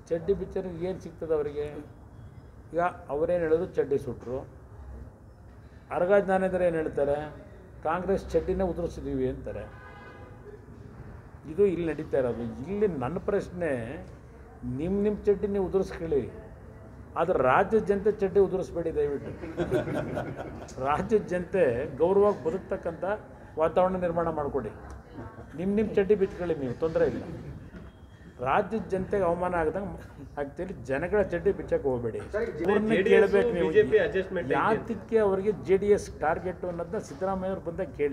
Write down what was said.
ಚಡ್ಡಿ ಬಿಚ್ಚರಿಗೆ ಏನು ಸಿಗ್ತದೆ ಅವರಿಗೆ ಈಗ ಅವರೇನು ಹೇಳಿದ್ರು ಚಡ್ಡಿ ಸುಟ್ಟರು ಅರಗ ಜ್ಞಾನೇಂದ್ರ ಏನು ಹೇಳ್ತಾರೆ ಕಾಂಗ್ರೆಸ್ ಚಡ್ಡಿನೇ ಉದುರಿಸಿದೀವಿ ಅಂತಾರೆ ಇದು ಇಲ್ಲಿ ನಡೀತಾ ಇರೋದು ಇಲ್ಲಿ ನನ್ನ ಪ್ರಶ್ನೆ ನಿಮ್ಮ ನಿಮ್ಮ ಚಡ್ಡಿ ನೀವು ಉದುರಿಸ್ಕೊಳ್ಳಿ ಆದರೆ ರಾಜ್ಯದ ಜನತೆ ಚಡ್ಡಿ ಉದುರಿಸ್ಬೇಡಿ ದಯವಿಟ್ಟು ರಾಜ್ಯದ ಜನತೆ ಗೌರವವಾಗಿ ಬದುಕ್ತಕ್ಕಂಥ ವಾತಾವರಣ ನಿರ್ಮಾಣ ಮಾಡಿಕೊಡಿ ನಿಮ್ಮ ನಿಮ್ಮ ಚಡ್ಡಿ ಬಿಚ್ಕೊಳ್ಳಿ ನೀವು ತೊಂದರೆ ಇಲ್ಲ ರಾಜ್ಯದ ಜನತೆಗೆ ಅವಮಾನ ಆಗದಂಗೆ ಆಗ್ತೀರಿ ಜನಗಳ ಚಡ್ಡಿ ಬಿಚ್ಚಕ್ಕೆ ಹೋಗಬೇಡಿ ಅವ್ರನ್ನ JDS ಕೇಳಬೇಕು ನೀವು BJP adjustment ಯಾತಕ್ಕೆ ಅವರಿಗೆ ಜೆ ಡಿ ಎಸ್ ಟಾರ್ಗೆಟ್ ಅನ್ನೋದನ್ನ ಸಿದ್ದರಾಮಯ್ಯ ಅವ್ರು ಬಂದಾಗ ಕೇಳಿ